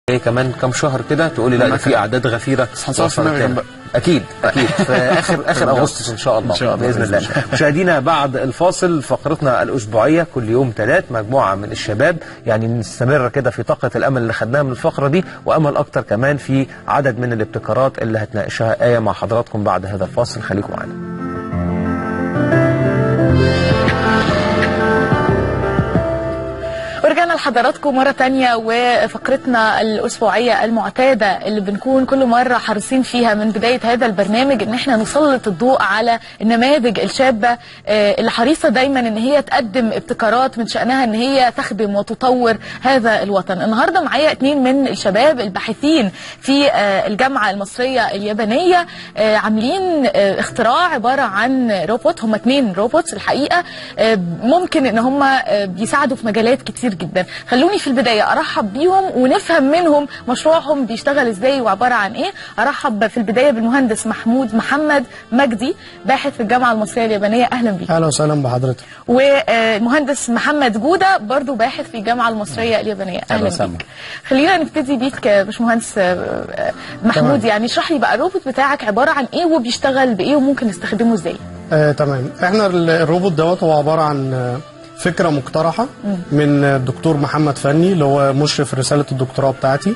جاي كمان كام شهر كده تقولي لا ده في اعداد غفيره هنصور وصلت سيناريو تاني. جنب- اكيد اكيد في اخر اخر اغسطس ان شاء الله إن شاء الله، باذن الله بإذن الله. مشاهدينا بعد الفاصل فقرتنا الاسبوعيه كل يوم ثلاث مجموعه من الشباب يعني نستمر كده في طاقه الامل اللي خدناها من الفقره دي وامل اكتر كمان في عدد من الابتكارات اللي هتناقشها ايه مع حضراتكم بعد هذا الفاصل خليكم معانا ورجعنا لحضراتكم مرة تانية وفقرتنا الأسبوعية المعتادة اللي بنكون كل مرة حريصين فيها من بداية هذا البرنامج إن احنا نسلط الضوء على النماذج الشابة آه، اللي حريصة دايما إن هي تقدم ابتكارات من شأنها إن هي تخدم وتطور هذا الوطن النهاردة معايا اتنين من الشباب الباحثين في آه، الجامعة المصرية اليابانية آه، عاملين آه، اختراع عبارة عن روبوت هم اتنين روبوتس الحقيقة آه، ممكن ان هم آه، بيساعدوا في مجالات كتير جدا خلوني في البداية ارحب بيهم ونفهم منهم مشروعهم بيشتغل ازاي وعبارة عن ايه ارحب في البداية بالمهندس محمود محمد مجدي باحث في الجامعة المصرية اليابانية اهلا بيك اهلا وسهلا بحضرتك والمهندس محمد جودة برضو باحث في الجامعة المصرية اليابانية اهلا وسهلا. بيك خلينا نبتدي بيك يا باشمهندس آه، آه، محمود تمام. يعني اشرح لي بقى الروبوت بتاعك عبارة عن ايه وبيشتغل بايه وممكن نستخدمه ازاي آه تمام احنا ال- الروبوت دوت هو عباره عن آه، فكره مقترحه من آه، الدكتور محمد فني اللي هو مشرف رساله الدكتوراه بتاعتي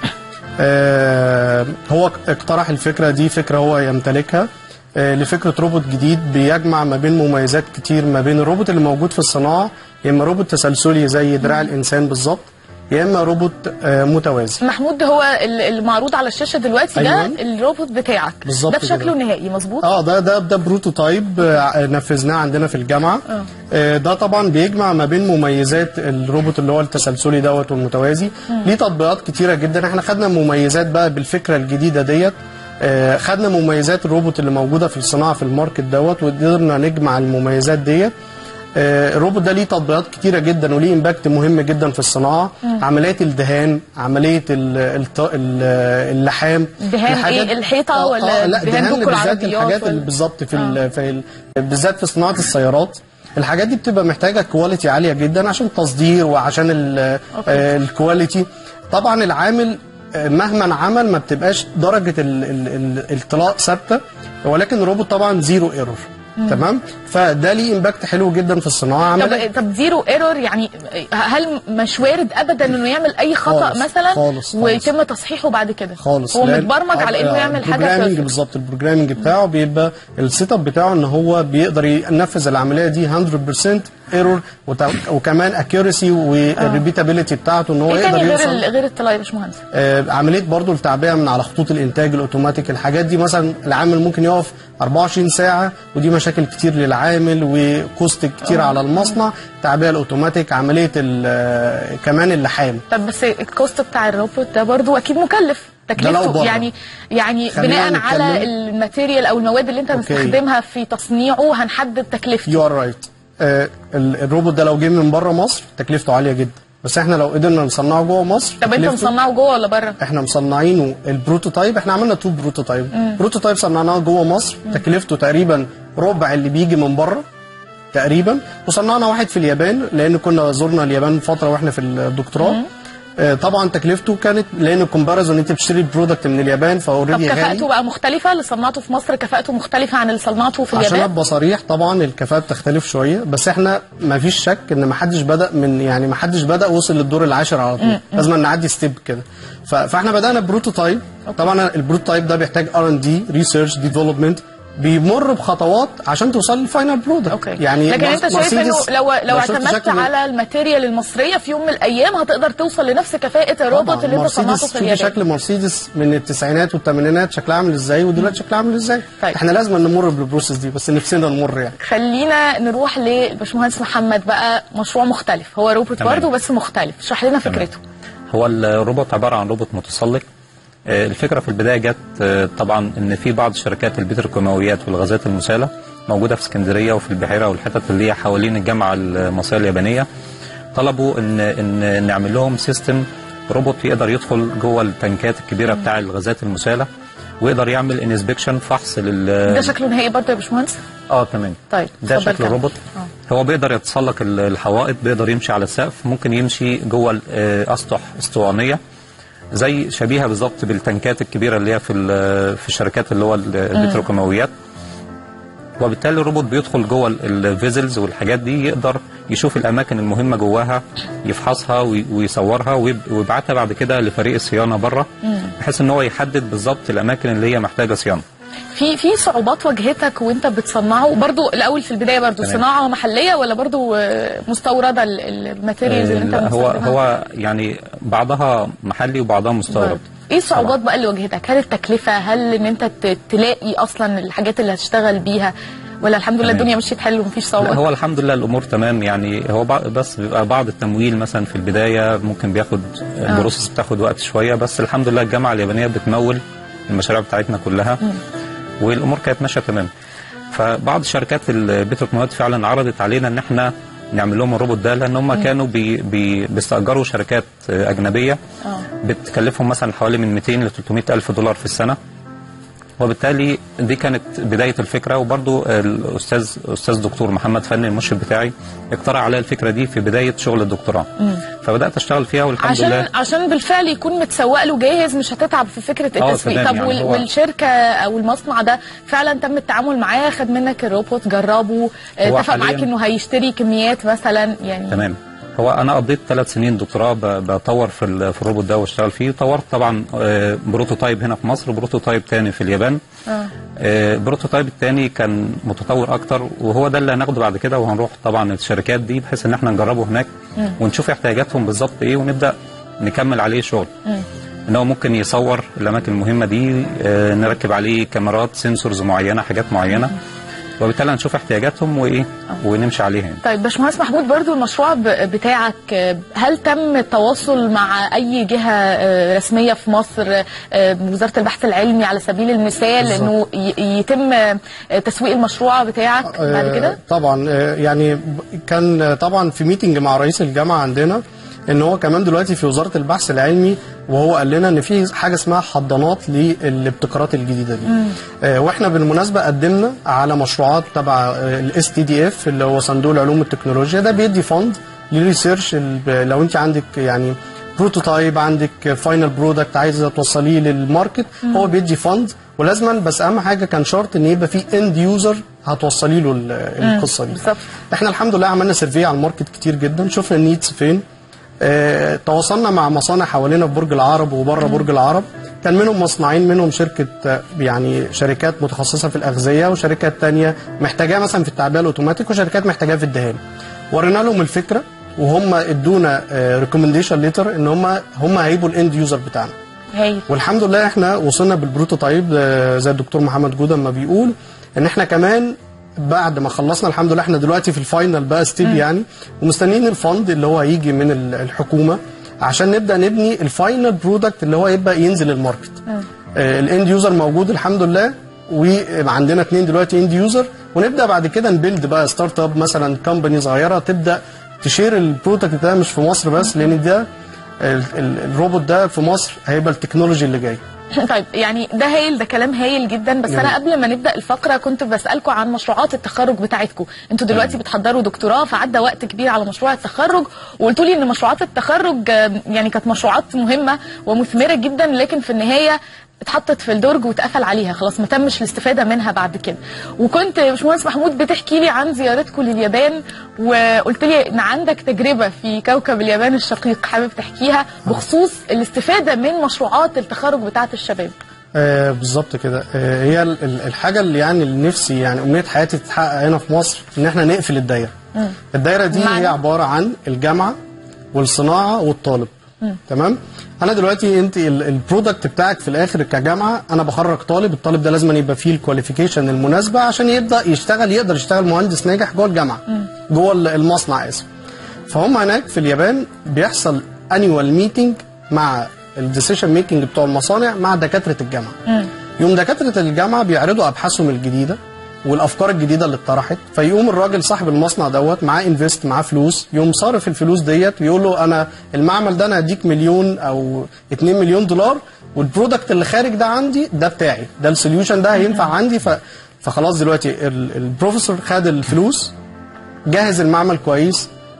آه هو اقترح الفكره دي فكره هو يمتلكها آه لفكره روبوت جديد بيجمع ما بين مميزات كتير ما بين الروبوت اللي موجود في الصناعه يا اما روبوت تسلسلي زي دراع الانسان بالظبط يا اما روبوت آه متوازي محمود هو ال- المعروض على الشاشة دلوقتي ده أيوة. الروبوت بتاعك بالظبط ده بشكله كده. النهائي مظبوط اه ده ده ده بروتوتايب آه، نفذناه عندنا في الجامعه آه. آه، ده طبعا بيجمع ما بين مميزات الروبوت اللي هو التسلسلي دوت والمتوازي ليه تطبيقات كتيره جدا احنا خدنا مميزات بقى بالفكره الجديده ديت آه، خدنا مميزات الروبوت اللي موجوده في الصناعه في الماركت دوت وقدرنا نجمع المميزات ديت آه، الروبوت ده ليه تطبيقات كتيره جدا وليه امباكت مهم جدا في الصناعه عمليات الدهان عمليه ال- الط- ال- اللحام دهان الحاجات- إيه؟ الحيطة آه، ولا آه لا دهان دهان دوك بالذات العربيات الحاجات ولا- اللي بالظبط في, ال في ال بالذات في صناعه السيارات الحاجات دي بتبقى محتاجه كواليتي عاليه جدا عشان تصدير وعشان ال- آه، الكواليتي طبعا العامل آه، مهما عمل ما بتبقاش درجه ال- ال- ال- الطلاء ثابته ولكن الروبوت طبعا زيرو ايرور تمام فده ليه امباكت حلو جدا في الصناعه عملية- طب طب زيرو ايرور يعني هل مش وارد ابدا انه يعمل اي خطا خالص، مثلا خالص، خالص. ويتم تصحيحه بعد كده خالص هو لأن- متبرمج على انه آه، يعمل حاجه البروجرامينج perfect. بالظبط البروجرامينج بتاعه بيبقى السيت اب بتاعه ان هو بيقدر ينفذ العمليه دي 100% ايرور وكمان اكيورسي والريبيتابيلتي بتاعته ان هو ايه يقدر تاني غير يوصل ال- غير الطلاق يا باشمهندس آه، عمليه برضو التعبئه من على خطوط الانتاج الاوتوماتيك الحاجات دي مثلا العامل ممكن يقف 24 ساعه ودي مشاكل كتير للعامل وكوست كتير على المصنع التعبئه الاوتوماتيك عمليه ال- آه، كمان اللحام طب بس الكوست بتاع الروبوت ده برضو اكيد مكلف لو تكلفته بره. يعني يعني خلينا بناء على نتكلم. الماتيريال او المواد اللي انت أوكي. مستخدمها في تصنيعه هنحدد تكلفته يو ار رايت الروبوت ده لو جه من بره مصر تكلفته عاليه جدا بس احنا لو قدرنا نصنعه جوه مصر طب انت تكلفته- مصنعه جوه ولا بره احنا مصنعينه البروتوتايب احنا عملنا تو بروتوتايب بروتوتايب صنعناه جوه مصر تكلفته تقريبا ربع اللي بيجي من بره تقريبا وصنعنا واحد في اليابان لان كنا زرنا اليابان فتره واحنا في الدكتوراه آه، طبعا تكلفته كانت لان الكومباريزون انت بتشتري البرودكت من اليابان طب فاوريدي كفاءته غالي بقى مختلفه اللي صنعته في مصر كفاءته مختلفه عن اللي صنعته في عشان اليابان ابقى صريح طبعا الكفاءه بتختلف شويه بس احنا ما فيش شك ان ما حدش بدا من يعني ما حدش بدا وصل للدور العاشر على طول لازم نعدي ستيب كده ف- فاحنا بدانا بروتوتايب طبعا البروتوتايب ده بيحتاج ار ان دي ريسيرش ديفلوبمنت بيمر بخطوات عشان توصل للفاينل برودكت اوكي يعني لكن انت شايف انه مرسيدس- لو لو شفت اعتمدت شكل- على الماتيريال المصريه في يوم من الايام هتقدر توصل لنفس كفاءه الروبوت طبعاً، اللي انت صنعته مرسيدس في شوفي اليابان شكل مرسيدس من التسعينات والثمانينات شكلها عامل ازاي ودلوقتي شكلها عامل ازاي طيب. احنا لازم نمر بالبروسيس دي بس نفسنا نمر يعني خلينا نروح للباشمهندس محمد بقى مشروع مختلف هو روبوت تمام. برضه بس مختلف اشرح لنا تمام. فكرته هو الروبوت عباره عن روبوت متسلق آه، الفكره في البدايه جت آه، طبعا ان في بعض شركات البتروكيماويات والغازات المساله موجوده في اسكندريه وفي البحيره والحتت اللي هي حوالين الجامعه المصريه اليابانيه طلبوا ان ان نعمل لهم سيستم روبوت يقدر يدخل جوه التنكات الكبيره بتاع الغازات المساله ويقدر يعمل انسبكشن فحص لل ده شكله نهائي برضه يا باشمهندس اه تمام طيب ده اتفضل شكل كمل. الروبوت آه. هو بيقدر يتسلق ال- الحوائط بيقدر يمشي على السقف ممكن يمشي جوه ال- آه، اسطح اسطوانيه زي شبيهه بالظبط بالتنكات الكبيره اللي هي في ال- في الشركات اللي هو ال- البتروكيماويات وبالتالي الروبوت بيدخل جوه ال- الفيزلز والحاجات دي يقدر يشوف الاماكن المهمه جواها يفحصها وي- ويصورها ويب- ويبعتها بعد كده لفريق الصيانه بره بحيث ان هو يحدد بالظبط الاماكن اللي هي محتاجه صيانه في في صعوبات واجهتك وانت بتصنعه برضو الاول في البدايه برضو تمام. صناعه محليه ولا برضو آه، مستورده ال- ال- الماتيريالز اللي انت ال- هو بتستخدمها؟ هو يعني بعضها محلي وبعضها مستورد ايه الصعوبات بقى اللي واجهتك؟ هل التكلفه؟ هل ان انت ت- تلاقي اصلا الحاجات اللي هتشتغل بيها؟ ولا الحمد لله تمام. الدنيا مشيت حلو ومفيش لا صعوبات؟ هو الحمد لله الامور تمام يعني هو بع- بس بيبقى بعض التمويل مثلا في البدايه ممكن بياخد البروسيس بتاخد وقت شويه بس الحمد لله الجامعه اليابانيه بتمول المشاريع بتاعتنا كلها والامور كانت ماشيه تمام فبعض شركات البتروكيماويات فعلا عرضت علينا ان احنا نعمل لهم الروبوت ده لان هم كانوا بي بي بيستاجروا شركات اجنبيه اه بتكلفهم مثلا حوالي من 200 ل 300 الف دولار في السنه وبالتالي دي كانت بدايه الفكره وبرضو الاستاذ استاذ دكتور محمد فني المرشد بتاعي اقترح عليا الفكره دي في بدايه شغل الدكتوراه فبدات اشتغل فيها والحمد عشان لله عشان بالفعل يكون متسوق له جاهز مش هتتعب في فكره آه، التسويق تمام، طب يعني وال هو- والشركه او المصنع ده فعلا تم التعامل معاه خد منك الروبوت جربه آه، هو اتفق معاك حالياً- انه هيشتري كميات مثلا يعني تمام هو انا قضيت ثلاث سنين دكتوراه ب- بطور في ال- في الروبوت ده واشتغل فيه طورت طبعا آه، بروتوتايب هنا في مصر وبروتوتايب تاني في اليابان آه. آه، البروتوتايب التاني كان متطور اكتر وهو ده اللي هناخده بعد كده وهنروح طبعا الشركات دي بحيث ان احنا نجربه هناك ونشوف احتياجاتهم بالظبط ايه ونبدا نكمل عليه شغل ان هو ممكن يصور الاماكن المهمه دي آه، نركب عليه كاميرات سنسورز معينه حاجات معينه وبالتالي هنشوف احتياجاتهم وايه ونمشي عليها يعني. طيب باشمهندس محمود برضو المشروع ب- بتاعك آه، هل تم التواصل مع اي جهه آه، رسميه في مصر آه، وزاره البحث العلمي على سبيل المثال بالظبط. انه ي- يتم آه، تسويق المشروع بتاعك بعد آه، كده؟ طبعا آه، يعني ب- كان آه، طبعا في ميتنج مع رئيس الجامعه عندنا ان هو كمان دلوقتي في وزاره البحث العلمي وهو قال لنا ان في حاجه اسمها حضانات للابتكارات الجديده دي آه، واحنا بالمناسبه قدمنا على مشروعات تبع الاس تي دي اف اللي هو صندوق العلوم والتكنولوجيا ده بيدي فند للريسيرش ال- لو انت عندك يعني بروتوتايب عندك فاينل برودكت عايزه توصليه للماركت هو بيدي فند ولازما بس اهم حاجه كان شرط ان يبقى في اند يوزر هتوصلي له ال- القصه دي بالظبط. احنا الحمد لله عملنا سيرفي على الماركت كتير جدا شفنا النيدز فين اه تواصلنا مع مصانع حوالينا في برج العرب وبره برج العرب كان منهم مصنعين منهم شركة آه، يعني شركات متخصصة في الأغذية وشركات تانية محتاجاها مثلا في التعبئة الأوتوماتيك وشركات محتاجاها في الدهان ورينا لهم الفكرة وهم ادونا ريكومنديشن ليتر ان هم هم هيبقوا الاند يوزر بتاعنا هايل والحمد لله احنا وصلنا بالبروتوتايب آه، زي الدكتور محمد جوده ما بيقول ان احنا كمان بعد ما خلصنا الحمد لله احنا دلوقتي في الفاينل بقى ستيب يعني ومستنيين الفند اللي هو هيجي من ال- الحكومه عشان نبدا نبني الفاينل برودكت اللي هو يبقى ينزل الماركت آه، الاند يوزر موجود الحمد لله وعندنا اتنين دلوقتي اند يوزر ونبدا بعد كده نبيلد بقى ستارت اب مثلا كومباني صغيره تبدا تشير البرودكت ده مش في مصر بس لان ده ال- ال- الروبوت ده في مصر هيبقى التكنولوجي اللي جاي طيب يعني ده هايل ده كلام هايل جدا بس انا قبل ما نبدا الفقره كنت بسالكم عن مشروعات التخرج بتاعتكم انتوا دلوقتي بتحضروا دكتوراه فعدى وقت كبير على مشروع التخرج وقلتوا لي ان مشروعات التخرج آه، يعني كانت مشروعات مهمه ومثمره جدا لكن في النهايه اتحطت في الدرج واتقفل عليها خلاص ما تمش الاستفاده منها بعد كده وكنت يا باشمهندس محمود بتحكي لي عن زيارتكم لليابان وقلت لي ان عندك تجربه في كوكب اليابان الشقيق حابب تحكيها بخصوص الاستفاده من مشروعات التخرج بتاعه الشباب آه بالظبط كده آه هي ال- ال- الحاجه اللي يعني اللي نفسي يعني امنيه حياتي تتحقق هنا في مصر ان احنا نقفل الدايره الدايره دي بمعنى؟ هي عباره عن الجامعه والصناعه والطالب تمام انا دلوقتي انت ال- البرودكت بتاعك في الاخر كجامعه انا بخرج طالب الطالب ده لازم يبقى فيه الكواليفيكيشن المناسبه عشان يبدا يشتغل يقدر يشتغل مهندس ناجح جوه الجامعه جوه ال- المصنع اسف فهم هناك في اليابان بيحصل انيوال ميتنج مع الديسيشن ميكنج بتوع المصانع مع دكاتره الجامعه يوم دكاتره الجامعه بيعرضوا ابحاثهم الجديده والافكار الجديده اللي اتطرحت فيقوم الراجل صاحب المصنع دوت معاه انفست معاه فلوس يقوم صارف الفلوس ديت ويقول له انا المعمل ده انا هديك مليون او 2 مليون دولار والبرودكت اللي خارج ده عندي ده بتاعي ده السوليوشن ده هينفع عندي ف... فخلاص دلوقتي ال- البروفيسور خد الفلوس جهز المعمل كويس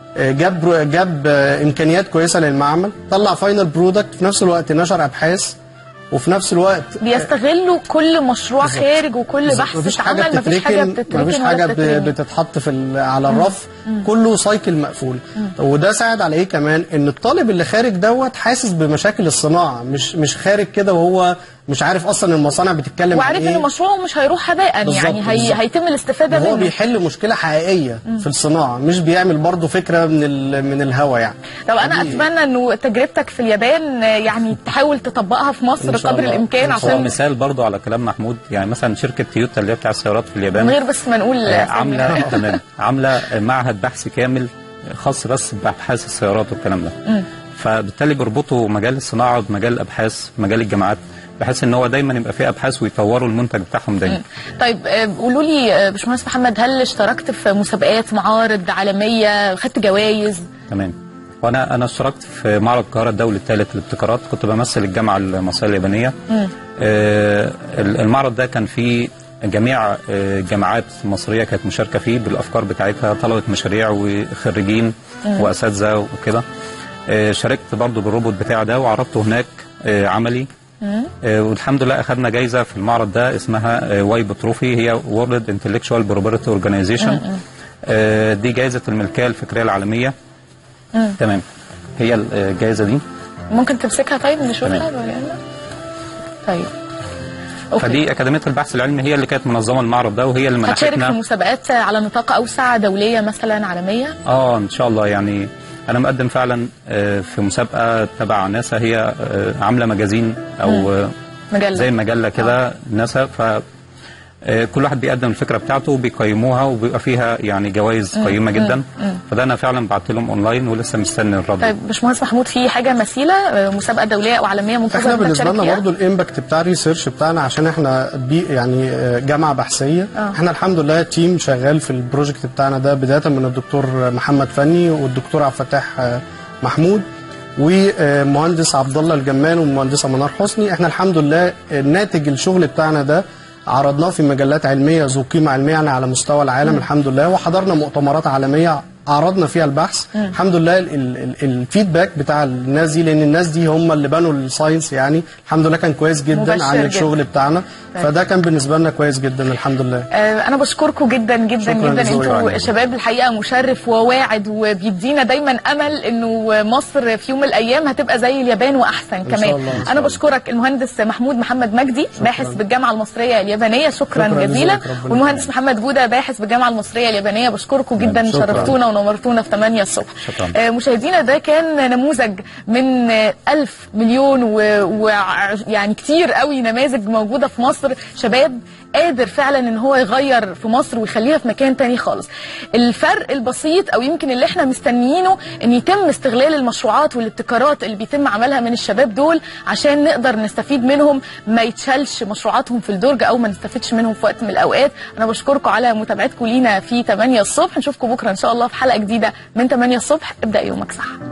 آه، جاب جاب آه، امكانيات كويسه للمعمل طلع فاينل برودكت في نفس الوقت نشر ابحاث وفي نفس الوقت بيستغلوا كل مشروع خارج وكل بحث مفيش حاجه اتعمل مفيش حاجه بتتركن بتتركن مفيش ولا حاجه ب- بتترمي. بتتحط في ال- على الرف كله سايكل مقفول وده ساعد على ايه كمان ان الطالب اللي خارج دوت حاسس بمشاكل الصناعه مش مش خارج كده وهو مش عارف اصلا المصانع بتتكلم عن وعارف ايه ان مشروعه مش هيروح هباء بالظبط، يعني هي بالظبط. هيتم الاستفاده هو منه بيحل مشكله حقيقيه في الصناعه مش بيعمل برضه فكره من ال- من الهوا يعني طب انا دي- اتمنى انه تجربتك في اليابان آه، يعني تحاول تطبقها في مصر إن شاء قدر الله. الامكان إن شاء هو عشان مثال برضو على كلام محمود يعني مثلا شركه تويوتا اللي هي بتاع السيارات في اليابان من غير بس ما نقول آه، أسامي. عامله تمام عامله معهد بحث كامل خاص بس بابحاث السيارات والكلام ده فبالتالي بيربطوا مجال الصناعه بمجال الابحاث مجال الجامعات بحيث ان هو دايما يبقى فيه ابحاث ويطوروا المنتج بتاعهم دايما طيب آه، قولوا لي آه، باشمهندس محمد هل اشتركت في مسابقات معارض عالميه خدت جوائز تمام وانا انا اشتركت في معرض القاهره الدولي الثالث للابتكارات كنت بمثل الجامعه المصريه اليابانيه آه المعرض ده كان فيه جميع آه، جامعات مصريه كانت مشاركه فيه بالافكار بتاعتها طلبه مشاريع وخريجين واساتذه وكده آه، شاركت برضو بالروبوت بتاع ده وعرضته هناك آه، عملي آه، والحمد لله اخذنا جايزه في المعرض ده اسمها آه، وايب تروفي هي وورلد انتلكشوال بروبرتي اورجانيزيشن دي جايزه الملكيه الفكريه العالميه تمام هي الجائزه دي ممكن تمسكها طيب نشوفها تمام. ولا لا؟ طيب اوكي فدي اكاديميه البحث العلمي هي اللي كانت منظمه المعرض ده وهي اللي هتشارك في منحتنا مسابقات على نطاق اوسع دوليه مثلا عالميه اه ان شاء الله يعني انا مقدم فعلا آه، في مسابقه تبع ناسا هي آه، عامله مجازين او آه، مجله زي مجله كده ناسا ف آه، كل واحد بيقدم الفكره بتاعته وبيقيموها وبيبقى فيها يعني جوائز قيمه جدا فده انا فعلا بعت لهم اونلاين ولسه مستني الرد طيب باشمهندس محمود في حاجه مثيله آه، مسابقه دوليه او عالميه منتظره احنا إنك بالنسبه تشارك لنا فيها؟ برضو الامباكت بتاع الريسيرش بتاعنا عشان احنا بي يعني آه، جامعه بحثيه آه. احنا الحمد لله تيم شغال في البروجكت بتاعنا ده بدايه من الدكتور محمد فني والدكتور عبد الفتاح آه، محمود ومهندس عبد الله الجمال والمهندسه منار حسني احنا الحمد لله آه، ناتج الشغل بتاعنا ده عرضناه في مجلات علميه ذو قيمه علميه يعني على مستوى العالم الحمد لله وحضرنا مؤتمرات عالميه عرضنا فيها البحث الحمد لله ال- ال- ال- الفيدباك بتاع الناس دي لان الناس دي هم اللي بنوا الساينس يعني الحمد لله كان كويس جدا مبشر عن جدا. الشغل بتاعنا فده كان بالنسبه لنا كويس جدا الحمد لله آه، انا بشكركم جدا جدا شكراً جدا لذوقي انتوا وعناية. شباب الحقيقه مشرف وواعد وبيدينا دايما امل انه مصر في يوم من الايام هتبقى زي اليابان واحسن كمان شاء الله، إن شاء انا الله. بشكرك المهندس محمود محمد مجدي باحث بالجامعه المصريه اليابانيه شكرا, شكراً جزيلا لذوقك، ربنا والمهندس محمد جوده باحث بالجامعه المصريه اليابانيه بشكركم جدا شكراً. شرفتونا ونورتونا في 8 الصبح شكراً. آه، مشاهدينا ده كان نموذج من آه، ألف مليون ويعني كتير قوي نماذج موجودة في مصر شباب قادر فعلا ان هو يغير في مصر ويخليها في مكان تاني خالص الفرق البسيط او يمكن اللي احنا مستنيينه ان يتم استغلال المشروعات والابتكارات اللي بيتم عملها من الشباب دول عشان نقدر نستفيد منهم ما يتشالش مشروعاتهم في الدرج او ما نستفيدش منهم في وقت من الاوقات انا بشكركم على متابعتكم لينا في 8 الصبح نشوفكم بكره ان شاء الله في حلقه جديده من 8 الصبح ابدا يومك صح